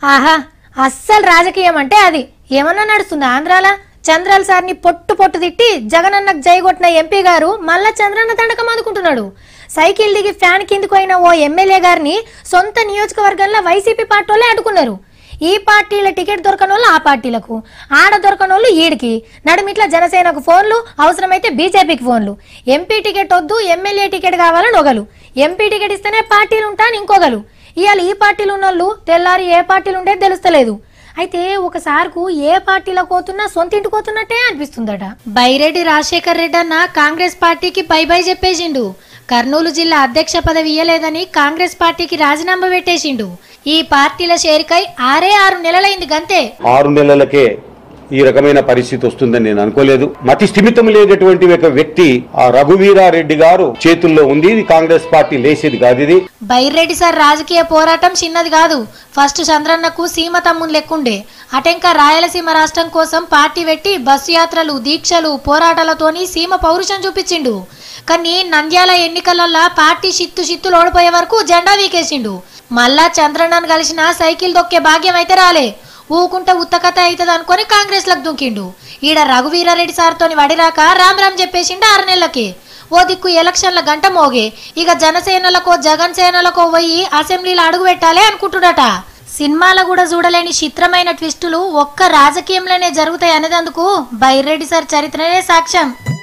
ఆహా అస్సలు రాజకీయం అంటే అది ఏమన్నా నడుస్తుంది ఆంధ్రాల చంద్రాల సార్ని పొట్టు పొట్టు తిట్టి జగనన్నకు జైగొట్టిన ఎంపీ గారు మళ్ళా చంద్రన్న దండకం అందుకుంటున్నాడు సైకిల్ దిగి ఫ్యాన్ కిందకు పోయిన ఓ ఎమ్మెల్యే గారిని సొంత నియోజకవర్గంలో వైసీపీ పార్టీ వాళ్ళే అడ్డుకున్నారు ఈ పార్టీల టికెట్ దొరకనోళ్ళు ఆ పార్టీలకు ఆడ దొరకనోళ్ళు ఈడికి నడుమిట్ల జనసేనకు ఫోన్లు అవసరమైతే బీజేపీకి ఫోన్లు ఎంపీ టికెట్ వద్దు ఎమ్మెల్యే టికెట్ కావాలని ఒకలు ఎంపీ టికెట్ ఇస్తేనే పార్టీలు ఉంటాను ఇంకొకలు ఇవాళ ఈ పార్టీలు ఉన్నోళ్ళు తెల్లారి ఏ పార్టీలు ఉంటే తెలుస్తలేదు అయితే ఒకసారికు ఏ పార్టీలో పోతున్నా సొంత ఇంటికి పోతున్నట్టే అనిపిస్తుందట బైరెడ్డి రాజశేఖర్ రెడ్డి అన్న కాంగ్రెస్ పార్టీకి బై బై చెప్పేసిండు కర్నూలు జిల్లా అధ్యక్ష పదవి ఇయ్యలేదని కాంగ్రెస్ పార్టీకి రాజీనామా పెట్టేసిండు ఈ పార్టీల చేరికై ఆరే ఆరు నెలలైంది గంతే ఆరు నెలలకే ఈ రకమైన పరిస్థితి వస్తుందని నేను అనుకోలేదు మతి స్థిమితం లేనటువంటి ఒక వ్యక్తి ఆ రఘువీరారెడ్డి గారు చేతుల్లో ఉంది ఇది కాంగ్రెస్ పార్టీ లేసేది కాదు ఇది బైరెడ్డి సార్ రాజకీయ పోరాటం చిన్నది కాదు ఫస్ట్ చంద్రన్నకు సీమ తమ్ముని లెక్కుండే అటెంక రాయలసీమ రాష్ట్రం కోసం పార్టీ పెట్టి బస్సు యాత్రలు దీక్షలు పోరాటాలతోని సీమ పౌరుషం చూపించిండు కానీ నంద్యాల ఎన్నికలల్లా పార్టీ చిత్తు చిత్తులు ఓడిపోయే వరకు జెండా వీకేసిండు మళ్ళా చంద్రన్నను కలిసిన సైకిల్ దొక్కే భాగ్యం అయితే రాలే ఊకుంటే ఉత్తకథ అవుతుంది అనుకొని కాంగ్రెస్ లకు దుంకిండు ఈడ రఘువీరారెడ్డి సార్తోని వడిరాక రామ్ రామ్ చెప్పేసిండు ఆరు నెలలకి ఓ దిక్కు ఎలక్షన్ల గంట మోగే ఇక జనసేనలకో జగన్ సేనలకో పోయి అసెంబ్లీలో అడుగు పెట్టాలి అనుకుంటుడట సినిమాలో కూడా చూడలేని చిత్రమైన ట్విస్టులు ఒక్క రాజకీయంలోనే జరుగుతాయి అనేందుకు బైరెడ్డి సార్ చరిత్రనే సాక్ష్యం